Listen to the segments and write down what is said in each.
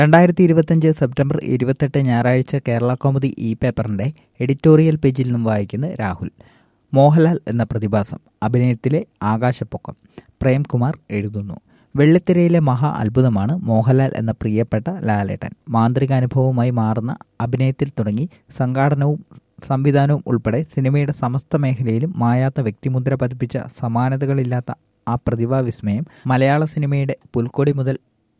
രണ്ടായിരത്തി ഇരുപത്തഞ്ച് സെപ്റ്റംബർ ഇരുപത്തെട്ട് ഞായറാഴ്ച കേരള കോമഡി ഇ പേപ്പറിന്റെ എഡിറ്റോറിയൽ പേജിൽ നിന്നും വായിക്കുന്ന രാഹുൽ മോഹൻലാൽ എന്ന പ്രതിഭാസം അഭിനയത്തിലെ ആകാശപ്പൊക്കം പ്രേംകുമാർ എഴുതുന്നു വെള്ളിത്തിരയിലെ മഹാ അത്ഭുതമാണ് മോഹൻലാൽ എന്ന പ്രിയപ്പെട്ട ലാലേട്ടൻ മാന്ത്രികാനുഭവമായി മാറുന്ന അഭിനയത്തിൽ തുടങ്ങി സംഘാടനവും സംവിധാനവും ഉൾപ്പെടെ സിനിമയുടെ സമസ്ത മേഖലയിലും മായാത്ത വ്യക്തിമുദ്ര പതിപ്പിച്ച സമാനതകളില്ലാത്ത ആ പ്രതിഭാവിസ്മയം മലയാള സിനിമയുടെ പുൽക്കൊടി മുതൽ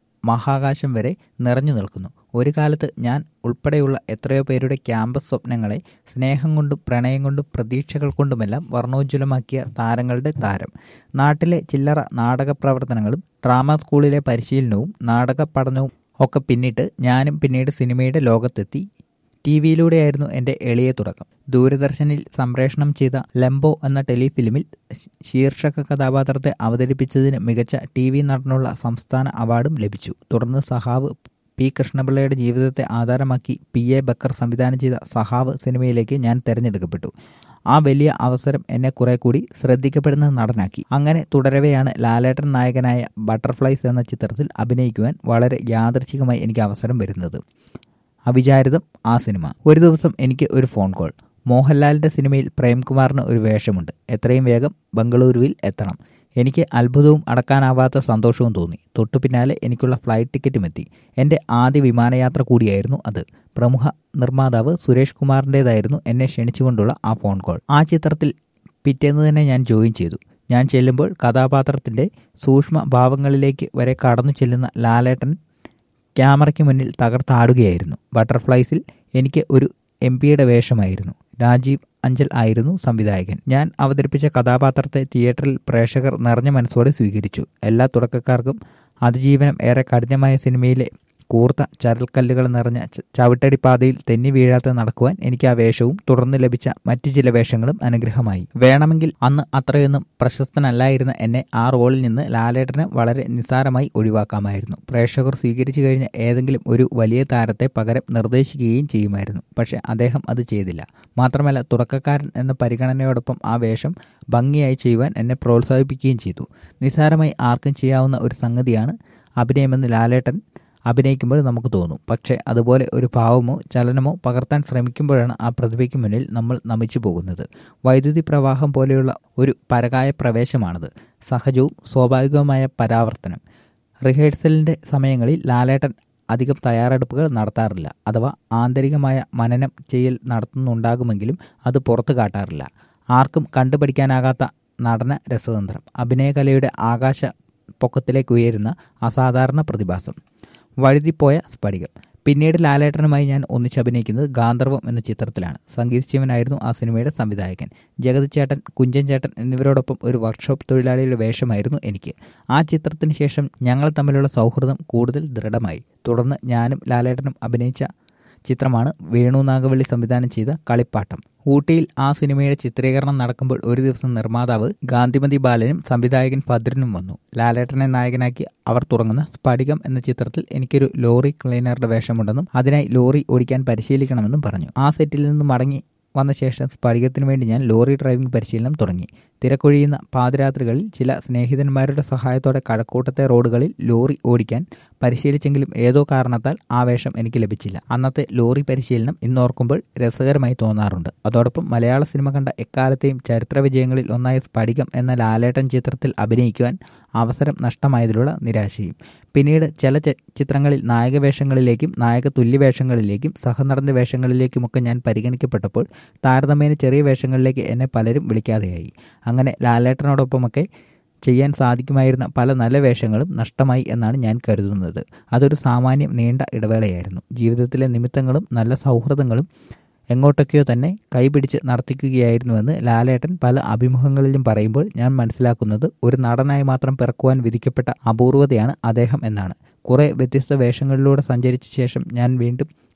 മഹാകാശം വരെ നിറഞ്ഞു നിൽക്കുന്നു ഒരു കാലത്ത് ഞാൻ ഉൾപ്പെടെയുള്ള എത്രയോ പേരുടെ ക്യാമ്പസ് സ്വപ്നങ്ങളെ സ്നേഹം കൊണ്ടും പ്രണയം കൊണ്ടും പ്രതീക്ഷകൾ കൊണ്ടുമെല്ലാം വർണ്ണോജ്വലമാക്കിയ താരങ്ങളുടെ താരം നാട്ടിലെ ചില്ലറ നാടക പ്രവർത്തനങ്ങളും ഡ്രാമ സ്കൂളിലെ പരിശീലനവും നാടക പഠനവും ഒക്കെ പിന്നിട്ട് ഞാനും പിന്നീട് സിനിമയുടെ ലോകത്തെത്തി ടി വിയിലൂടെയായിരുന്നു എൻ്റെ എളിയ തുടക്കം ദൂരദർശനിൽ സംപ്രേഷണം ചെയ്ത ലംബോ എന്ന ടെലിഫിലിമിൽ ശീർഷക കഥാപാത്രത്തെ അവതരിപ്പിച്ചതിന് മികച്ച ടി വി നടനുള്ള സംസ്ഥാന അവാർഡും ലഭിച്ചു തുടർന്ന് സഹാവ് പി കൃഷ്ണപിള്ളയുടെ ജീവിതത്തെ ആധാരമാക്കി പി എ ബക്കർ സംവിധാനം ചെയ്ത സഹാവ് സിനിമയിലേക്ക് ഞാൻ തിരഞ്ഞെടുക്കപ്പെട്ടു ആ വലിയ അവസരം എന്നെ കുറെ കൂടി ശ്രദ്ധിക്കപ്പെടുന്ന നടനാക്കി അങ്ങനെ തുടരവെയാണ് ലാലേട്ടൻ നായകനായ ബട്ടർഫ്ലൈസ് എന്ന ചിത്രത്തിൽ അഭിനയിക്കുവാൻ വളരെ യാദർച്ഛികമായി എനിക്ക് അവസരം വരുന്നത് അവിചാരിതം ആ സിനിമ ഒരു ദിവസം എനിക്ക് ഒരു ഫോൺ കോൾ മോഹൻലാലിന്റെ സിനിമയിൽ പ്രേംകുമാറിന് ഒരു വേഷമുണ്ട് എത്രയും വേഗം ബംഗളൂരുവിൽ എത്തണം എനിക്ക് അത്ഭുതവും അടക്കാനാവാത്ത സന്തോഷവും തോന്നി തൊട്ടു പിന്നാലെ എനിക്കുള്ള ഫ്ലൈറ്റ് ടിക്കറ്റും എത്തി എൻ്റെ ആദ്യ വിമാനയാത്ര കൂടിയായിരുന്നു അത് പ്രമുഖ നിർമ്മാതാവ് സുരേഷ് കുമാറിൻ്റെതായിരുന്നു എന്നെ ക്ഷണിച്ചുകൊണ്ടുള്ള ആ ഫോൺ കോൾ ആ ചിത്രത്തിൽ പിറ്റേന്ന് തന്നെ ഞാൻ ജോയിൻ ചെയ്തു ഞാൻ ചെല്ലുമ്പോൾ കഥാപാത്രത്തിൻ്റെ സൂക്ഷ്മ ഭാവങ്ങളിലേക്ക് വരെ കടന്നു ചെല്ലുന്ന ലാലേട്ടൻ ക്യാമറയ്ക്ക് മുന്നിൽ തകർത്താടുകയായിരുന്നു ബട്ടർഫ്ലൈസിൽ എനിക്ക് ഒരു എം പിയുടെ വേഷമായിരുന്നു രാജീവ് അഞ്ചൽ ആയിരുന്നു സംവിധായകൻ ഞാൻ അവതരിപ്പിച്ച കഥാപാത്രത്തെ തിയേറ്ററിൽ പ്രേക്ഷകർ നിറഞ്ഞ മനസ്സോടെ സ്വീകരിച്ചു എല്ലാ തുടക്കക്കാർക്കും അതിജീവനം ഏറെ കഠിനമായ സിനിമയിലെ കൂർത്ത ചരൽക്കല്ലുകൾ നിറഞ്ഞ ചവിട്ടടിപ്പാതയിൽ തെന്നി വീഴാതെ നടക്കുവാൻ എനിക്ക് ആ വേഷവും തുടർന്ന് ലഭിച്ച മറ്റു ചില വേഷങ്ങളും അനുഗ്രഹമായി വേണമെങ്കിൽ അന്ന് അത്രയൊന്നും പ്രശസ്തനല്ലായിരുന്ന എന്നെ ആ റോളിൽ നിന്ന് ലാലേട്ടന് വളരെ നിസ്സാരമായി ഒഴിവാക്കാമായിരുന്നു പ്രേക്ഷകർ സ്വീകരിച്ചു കഴിഞ്ഞ ഏതെങ്കിലും ഒരു വലിയ താരത്തെ പകരം നിർദ്ദേശിക്കുകയും ചെയ്യുമായിരുന്നു പക്ഷെ അദ്ദേഹം അത് ചെയ്തില്ല മാത്രമല്ല തുടക്കക്കാരൻ എന്ന പരിഗണനയോടൊപ്പം ആ വേഷം ഭംഗിയായി ചെയ്യുവാൻ എന്നെ പ്രോത്സാഹിപ്പിക്കുകയും ചെയ്തു നിസ്സാരമായി ആർക്കും ചെയ്യാവുന്ന ഒരു സംഗതിയാണ് അഭിനയമെന്ന് ലാലേട്ടൻ അഭിനയിക്കുമ്പോൾ നമുക്ക് തോന്നും പക്ഷേ അതുപോലെ ഒരു ഭാവമോ ചലനമോ പകർത്താൻ ശ്രമിക്കുമ്പോഴാണ് ആ പ്രതിഭയ്ക്ക് മുന്നിൽ നമ്മൾ നമിച്ചു പോകുന്നത് വൈദ്യുതി പ്രവാഹം പോലെയുള്ള ഒരു പരകായ പ്രവേശമാണത് സഹജവും സ്വാഭാവികവുമായ പരാവർത്തനം റിഹേഴ്സലിൻ്റെ സമയങ്ങളിൽ ലാലേട്ടൻ അധികം തയ്യാറെടുപ്പുകൾ നടത്താറില്ല അഥവാ ആന്തരികമായ മനനം ചെയ്യൽ നടത്തുന്നുണ്ടാകുമെങ്കിലും അത് പുറത്തു കാട്ടാറില്ല ആർക്കും കണ്ടുപഠിക്കാനാകാത്ത നടന രസതന്ത്രം അഭിനയകലയുടെ ആകാശ പൊക്കത്തിലേക്ക് ഉയരുന്ന അസാധാരണ പ്രതിഭാസം വഴുതിപ്പോയ സ്ഫടികം പിന്നീട് ലാലേട്ടനുമായി ഞാൻ ഒന്നിച്ചഭിനയിക്കുന്നത് ഗാന്ധർവം എന്ന ചിത്രത്തിലാണ് സംഗീത് ശിവനായിരുന്നു ആ സിനിമയുടെ സംവിധായകൻ ജഗത് ചേട്ടൻ കുഞ്ചൻ ചേട്ടൻ എന്നിവരോടൊപ്പം ഒരു വർക്ക്ഷോപ്പ് തൊഴിലാളിയുടെ വേഷമായിരുന്നു എനിക്ക് ആ ചിത്രത്തിന് ശേഷം ഞങ്ങൾ തമ്മിലുള്ള സൗഹൃദം കൂടുതൽ ദൃഢമായി തുടർന്ന് ഞാനും ലാലേട്ടനും അഭിനയിച്ച ചിത്രമാണ് വേണു നാഗവള്ളി സംവിധാനം ചെയ്ത കളിപ്പാട്ടം ഊട്ടിയിൽ ആ സിനിമയുടെ ചിത്രീകരണം നടക്കുമ്പോൾ ഒരു ദിവസം നിർമ്മാതാവ് ഗാന്ധിമതി ബാലനും സംവിധായകൻ ഭദ്രനും വന്നു ലാലേട്ടനെ നായകനാക്കി അവർ തുടങ്ങുന്ന സ്ഫടികം എന്ന ചിത്രത്തിൽ എനിക്കൊരു ലോറി ക്ലീനറുടെ വേഷമുണ്ടെന്നും അതിനായി ലോറി ഓടിക്കാൻ പരിശീലിക്കണമെന്നും പറഞ്ഞു ആ സെറ്റിൽ നിന്നും മടങ്ങി വന്ന ശേഷം സ്ഫടികത്തിന് വേണ്ടി ഞാൻ ലോറി ഡ്രൈവിംഗ് പരിശീലനം തുടങ്ങി തിരക്കൊഴിയുന്ന പാതിരാത്രികളിൽ ചില സ്നേഹിതന്മാരുടെ സഹായത്തോടെ കഴക്കൂട്ടത്തെ റോഡുകളിൽ ലോറി ഓടിക്കാൻ പരിശീലിച്ചെങ്കിലും ഏതോ കാരണത്താൽ ആ വേഷം എനിക്ക് ലഭിച്ചില്ല അന്നത്തെ ലോറി പരിശീലനം ഇന്നോർക്കുമ്പോൾ രസകരമായി തോന്നാറുണ്ട് അതോടൊപ്പം മലയാള സിനിമ കണ്ട എക്കാലത്തെയും ചരിത്ര വിജയങ്ങളിൽ ഒന്നായ സ്ഫടികം എന്ന ലാലേട്ടൻ ചിത്രത്തിൽ അഭിനയിക്കുവാൻ അവസരം നഷ്ടമായതിലുള്ള നിരാശയും പിന്നീട് ചില ചിത്രങ്ങളിൽ നായക വേഷങ്ങളിലേക്കും നായക തുല്യ വേഷങ്ങളിലേക്കും സഹനടന്റെ വേഷങ്ങളിലേക്കുമൊക്കെ ഞാൻ പരിഗണിക്കപ്പെട്ടപ്പോൾ താരതമ്യേന ചെറിയ വേഷങ്ങളിലേക്ക് എന്നെ പലരും വിളിക്കാതെയായി അങ്ങനെ ലാലേട്ടനോടൊപ്പമൊക്കെ ചെയ്യാൻ സാധിക്കുമായിരുന്ന പല നല്ല വേഷങ്ങളും നഷ്ടമായി എന്നാണ് ഞാൻ കരുതുന്നത് അതൊരു സാമാന്യം നീണ്ട ഇടവേളയായിരുന്നു ജീവിതത്തിലെ നിമിത്തങ്ങളും നല്ല സൗഹൃദങ്ങളും എങ്ങോട്ടൊക്കെയോ തന്നെ കൈപിടിച്ച് നടത്തിക്കുകയായിരുന്നുവെന്ന് ലാലേട്ടൻ പല അഭിമുഖങ്ങളിലും പറയുമ്പോൾ ഞാൻ മനസ്സിലാക്കുന്നത് ഒരു നടനായി മാത്രം പിറക്കുവാൻ വിധിക്കപ്പെട്ട അപൂർവതയാണ് അദ്ദേഹം എന്നാണ് കുറേ വ്യത്യസ്ത വേഷങ്ങളിലൂടെ സഞ്ചരിച്ച ശേഷം ഞാൻ വീണ്ടും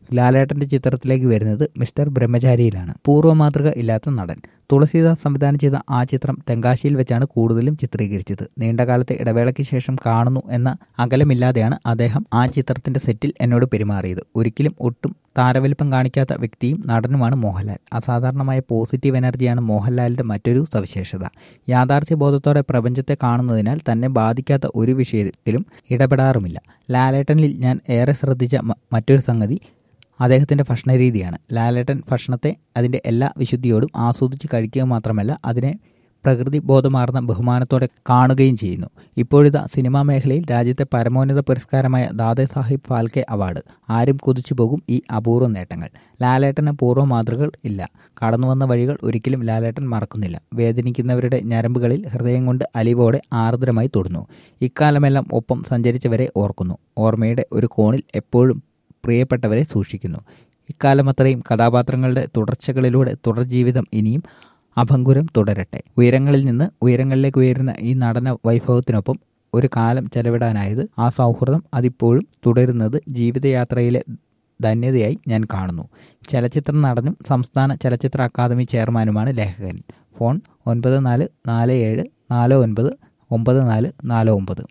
ലാലേട്ടന്റെ ചിത്രത്തിലേക്ക് വരുന്നത് മിസ്റ്റർ ബ്രഹ്മചാരിയിലാണ് പൂർവ്വ മാതൃക ഇല്ലാത്ത നടൻ തുളസീദാസ് സംവിധാനം ചെയ്ത ആ ചിത്രം തെങ്കാശിയിൽ വെച്ചാണ് കൂടുതലും ചിത്രീകരിച്ചത് നീണ്ടകാലത്തെ ഇടവേളയ്ക്ക് ശേഷം കാണുന്നു എന്ന അകലമില്ലാതെയാണ് അദ്ദേഹം ആ ചിത്രത്തിന്റെ സെറ്റിൽ എന്നോട് പെരുമാറിയത് ഒരിക്കലും ഒട്ടും താരവലിപ്പം കാണിക്കാത്ത വ്യക്തിയും നടനുമാണ് മോഹൻലാൽ അസാധാരണമായ പോസിറ്റീവ് എനർജിയാണ് മോഹൻലാലിന്റെ മറ്റൊരു സവിശേഷത യാഥാർത്ഥ്യബോധത്തോടെ പ്രപഞ്ചത്തെ കാണുന്നതിനാൽ തന്നെ ബാധിക്കാത്ത ഒരു വിഷയത്തിലും ഇടപെടാറുമില്ല ലാലേട്ടനിൽ ഞാൻ ഏറെ ശ്രദ്ധിച്ച മറ്റൊരു സംഗതി അദ്ദേഹത്തിൻ്റെ ഭക്ഷണ രീതിയാണ് ലാലേട്ടൻ ഭക്ഷണത്തെ അതിൻ്റെ എല്ലാ വിശുദ്ധിയോടും ആസ്വദിച്ച് കഴിക്കുക മാത്രമല്ല അതിനെ പ്രകൃതി ബോധമാർന്ന ബഹുമാനത്തോടെ കാണുകയും ചെയ്യുന്നു ഇപ്പോഴിതാ സിനിമാ മേഖലയിൽ രാജ്യത്തെ പരമോന്നത പുരസ്കാരമായ ദാദേ സാഹിബ് ഫാൽക്കെ അവാർഡ് ആരും കുതിച്ചു പോകും ഈ അപൂർവ നേട്ടങ്ങൾ ലാലേട്ടന് പൂർവ്വ മാതൃകൾ ഇല്ല കടന്നുവന്ന വഴികൾ ഒരിക്കലും ലാലേട്ടൻ മറക്കുന്നില്ല വേദനിക്കുന്നവരുടെ ഞരമ്പുകളിൽ ഹൃദയം കൊണ്ട് അലിവോടെ ആർദ്രമായി തൊടുന്നു ഇക്കാലമെല്ലാം ഒപ്പം സഞ്ചരിച്ചവരെ ഓർക്കുന്നു ഓർമ്മയുടെ ഒരു കോണിൽ എപ്പോഴും പ്രിയപ്പെട്ടവരെ സൂക്ഷിക്കുന്നു ഇക്കാലമത്രയും കഥാപാത്രങ്ങളുടെ തുടർച്ചകളിലൂടെ തുടർ ജീവിതം ഇനിയും അഭംഗുരം തുടരട്ടെ ഉയരങ്ങളിൽ നിന്ന് ഉയരങ്ങളിലേക്ക് ഉയരുന്ന ഈ നടന വൈഭവത്തിനൊപ്പം ഒരു കാലം ചെലവിടാനായത് ആ സൗഹൃദം അതിപ്പോഴും തുടരുന്നത് ജീവിതയാത്രയിലെ ധന്യതയായി ഞാൻ കാണുന്നു ചലച്ചിത്ര നടനും സംസ്ഥാന ചലച്ചിത്ര അക്കാദമി ചെയർമാനുമാണ് ലേഖകൻ ഫോൺ ഒൻപത് നാല് നാല് ഏഴ് നാല് ഒൻപത് ഒമ്പത് നാല് നാല് ഒമ്പത്